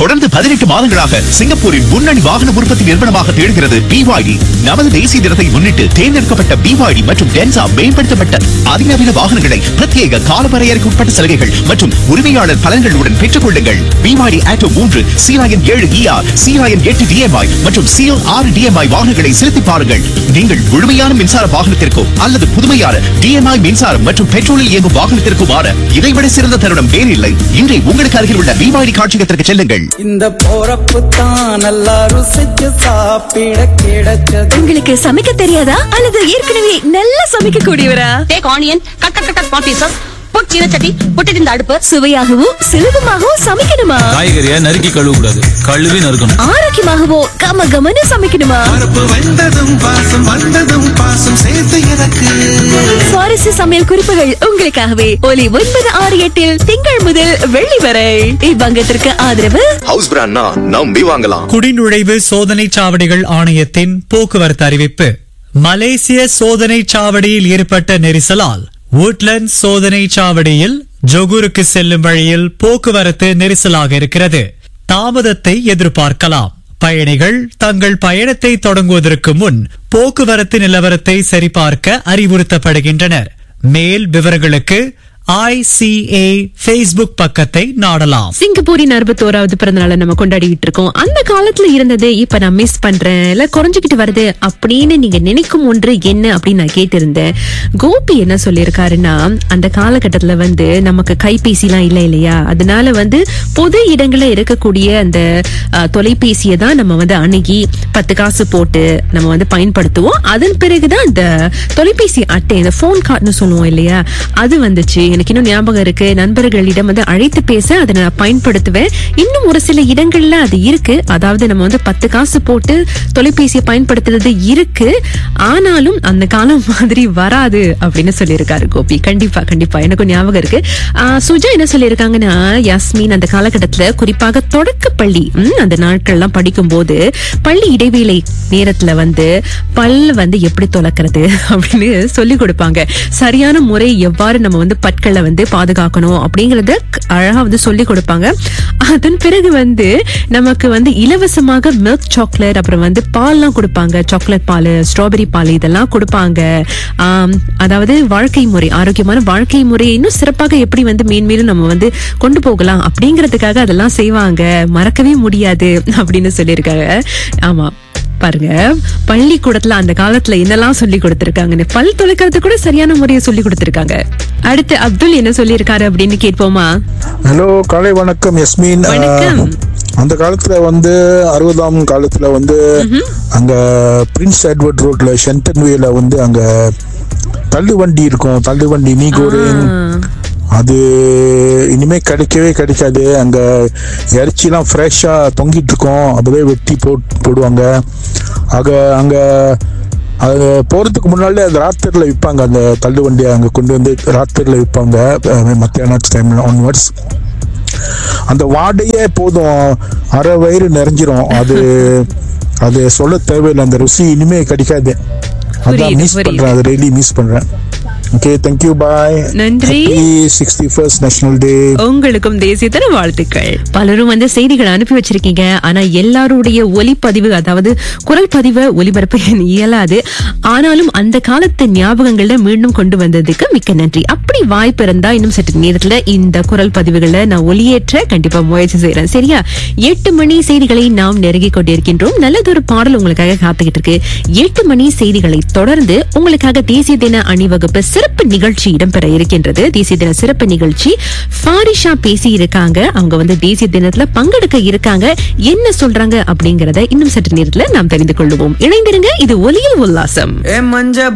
தொடர்ந்து பதினெட்டு மாதங்களாக சிங்கப்பூரின் முன்னணி வாகன உற்பத்தி நிறுவனமாக திகழ்கிறது BYD நமது தேசிய தினத்தை முன்னிட்டு தேர்ந்தெடுக்கப்பட்ட BYD மற்றும் டென்சா மேம்படுத்தப்பட்ட அதிநவீன வாகனங்களை பிரத்யேக காலவரையறைக்கு உட்பட்ட சலுகைகள் மற்றும் உரிமையாளர் பலன்களுடன் பெற்றுக் கொள்ளுங்கள் BYD ஆட்டோ மூன்று சீராயன் ஏழு ER சீராயன் எட்டு DMI மற்றும் சீல் ஆறு DMI வாகனங்களை செலுத்தி பாருங்கள் நீங்கள் முழுமையான மின்சார வாகனத்திற்கோ அல்லது புதுமையான DMI மின்சாரம் மற்றும் பெட்ரோலில் இயங்கும் வாகனத்திற்கோ மாற இதைவிட சிறந்த தருணம் வேறில்லை இன்றை உங்களுக்கு அருகில் உள்ள BYD காட்சியகத்திற்கு செல்லுங்கள் இந்த போறப்பு தான் நல்லா ருசிச்சு சாப்பிட கிடைச்சது உங்களுக்கு சமைக்க தெரியாதா அல்லது ஏற்கனவே நல்லா சமைக்க கூடியவரா take onion cut cut cut small pieces put சீனச்சட்டி புட்டு இந்த அடுப்பு சுவையாகவும் சுலபமாகவும் சமைக்கணுமா காய்கறியை நறுக்கி கழுவ கூடாது கழுவி நறுக்கணும் ஆரோக்கியமாகவோ கம கமன்னு சமைக்கணுமா பருப்பு வெந்ததும் பாசம் வந்ததும் பாசம் சேர்த்து எனக்கு சுவாரஸ்ய சமையல் குறிப்புகள் உங்களுக்காகவே ஒலி ஒன்பது ஆறு எட்டில் திங்கள் முதல் வெள்ளி வரை இவ்வங்கத்திற்கு ஆதரவு ஹவுஸ் பிராண்ட்னா நம்பி வாங்கலாம் குடிநுழைவு சோதனை சாவடிகள் ஆணையத்தின் போக்குவரத்து அறிவிப்பு மலேசிய சோதனை சாவடியில் ஏற்பட்ட நெரிசலால் woodlands சோதனை சாவடியில் ஜொகூருக்கு செல்லும் வழியில் போக்குவரத்து நெரிசலாக இருக்கிறது தாமதத்தை எதிர்பார்க்கலாம் பயணிகள் தங்கள் பயணத்தை தொடங்குவதற்கு முன் போக்குவரத்து நிலவரத்தை சரிபார்க்க அறிவுறுத்தப்படுகின்றனர் மேல் விவரங்களுக்கு ஐசிஏ ஃபேஸ்புக் பக்கத்தை நாடலாம் சிங்கப்பூரின் அறுபத்தோராவது பிறந்த நாளை நம்ம கொண்டாடிட்டு இருக்கோம் அந்த காலத்துல இருந்தது இப்ப நான் மிஸ் பண்றேன் இல்ல குறைஞ்சுக்கிட்டு வருது அப்படின்னு நீங்க நினைக்கும் ஒன்று என்ன அப்படின்னு நான் கேட்டிருந்தேன் கோபி என்ன சொல்லியிருக்காருன்னா அந்த காலகட்டத்துல வந்து நமக்கு கைபேசி எல்லாம் இல்ல இல்லையா அதனால வந்து பொது இடங்கள்ல இருக்கக்கூடிய அந்த அஹ், தொலைபேசியை தான் நம்ம வந்து அணுகி பத்து காசு போட்டு நம்ம வந்து பயன்படுத்துவோம் அதன் பிறகுதான் இந்த தொலைபேசி அட்டை இந்த போன் கார்டுன்னு சொல்லுவோம் இல்லையா அது வந்துச்சு எனக்கு இன்னும் ஞாபகம் இருக்கு நண்பர்களிடம் வந்து அழைத்து பேச அதை நான் பயன்படுத்துவேன் இன்னும் ஒரு சில இடங்கள்ல அது இருக்கு அதாவது நம்ம வந்து பத்து காசு போட்டு தொலைபேசியை பயன்படுத்துறது இருக்கு ஆனாலும் அந்த காலம் மாதிரி வராது அப்படின்னு சொல்லியிருக்காரு கோபி கண்டிப்பா கண்டிப்பா எனக்கும் ஞாபகம் இருக்கு ஆஹ் சுஜா என்ன சொல்லியிருக்காங்கன்னா யாஸ்மின் அந்த காலகட்டத்துல குறிப்பாக தொடக்கப்பள்ளி ம், அந்த நாட்கள்லாம் படிக்கும் போது பள்ளி இடைவேளை நேரத்துல வந்து பல் வந்து எப்படி துலக்கிறது அப்படின்னு சொல்லி கொடுப்பாங்க சரியான முறை எவ்வாறு நம்ம வந்து பற்களை வந்து பாதுகாக்கணும் அப்படிங்கறத க- அழகா வந்து சொல்லி கொடுப்பாங்க அதன் பிறகு வந்து நமக்கு வந்து இலவசமாக மில்க் சாக்லேட் அப்புறம் வந்து பால்லாம் கொடுப்பாங்க சாக்லேட் பால் ஸ்ட்ராபெரி பால் இதெல்லாம் கொடுப்பாங்க ஆம், அதாவது வாழ்க்கை முறை ஆரோக்கியமான வாழ்க்கை முறையை இன்னும் சிறப்பாக எப்படி வந்து மேன்மேலும் நம்ம வந்து கொண்டு போகலாம் அப்படிங்கறதுக்காக அதெல்லாம் செய்வாங்க மறக்கவே முடியாது அப்படின்னு சொல்லியிருக்காங்க ஆமா பாருங்க பள்ளிக்கூடத்துல அந்த காலத்துல என்னெல்லாம் சொல்லி கொடுத்திருக்காங்கன்னு பல் துளைக்கிறது கூட சரியான முறையை சொல்லி கொடுத்திருக்காங்க அடுத்து அப்துல் என்ன சொல்லியிருக்காரு அப்படின்னு கேட்போமா ஹலோ காலை வணக்கம் யஸ்மின் வணக்கம். அஹ், அந்த காலத்துல வந்து அறுபதாம் காலத்துல வந்து அங்க பிரின்ஸ் எட்வர்ட் ரோட்ல ஷென்டன் வேல வந்து அங்க தள்ளு வண்டி இருக்கும் தள்ளு வண்டி மீ கோரிங் அது இனிமே கிடைக்கவே கிடைக்காது அங்க இறைச்சிலாம் ஃப்ரெஷ்ஷா தொங்கிட்டு இருக்கும் அப்படியே வெட்டி போட் போடுவாங்க ஆக அங்க அது போறதுக்கு முன்னாலே அந்த ராத்திரில விற்பாங்க அந்த தள்ளு வண்டியை அங்க கொண்டு வந்து ராத்திரில விற்பாங்க மத்தியான டைம்ல ஒன்வர்ட்ஸ் அந்த வாடையே போதும் அரை வயிறு நிறைஞ்சிரும் அது அது சொல்ல தேவையில்லை அந்த ருசி இனிமே கிடைக்காது அதான் புரியுது, மிஸ் புரியுது. பண்றேன் அது ரெய்லி மிஸ் பண்றேன் ஓகே தேங்க்யூ பாய் நன்றி. சிக்ஸ்டி ஃபர்ஸ்ட் நேஷனல் டே உங்களுக்கும் தேசிய தின வாழ்த்துக்கள் பலரும் வந்து செய்திகளை அனுப்பி வச்சிருக்கீங்க ஆனா எல்லாருடைய ஒலிப்பதிவு அதாவது குரல் பதிவை ஒலிபரப்ப இயலாது ஆனாலும் அந்த காலத்து ஞாபகங்களை மீண்டும் கொண்டு வந்ததுக்கு மிக்க நன்றி அப்படி வாய்ப்பு இருந்தா இன்னும் சற்று நேரத்துல இந்த குரல் பதிவுகளை நான் ஒளியேற்ற கண்டிப்பா முயற்சி செய்யறேன் சரியா எட்டு மணி செய்திகளை நாம் நெருங்கிக் கொண்டிருக்கின்றோம் நல்லதொரு பாடல் உங்களுக்காக காத்துக்கிட்டு இருக்கு எட்டு மணி செய்திகளை தொடர்ந்து உங்களுக்காக தேசிய தின அணிவகுப்பு சிறப்பு நிகழ்ச்சி இடம்பெற இருக்கின்றது தேசிய தின சிறப்பு நிகழ்ச்சி ஃபாரிஷா பேசி இருக்காங்க அவங்க வந்து தேசிய தினத்துல பங்கெடுக்க இருக்காங்க என்ன சொல்றாங்க அப்படிங்கறத இன்னும் சற்று நேரத்துல நாம் தெரிந்து கொள்வோம் இணைந்திருங்க இது ஒலியில் உல்லாசம் ஏ மஞ்ச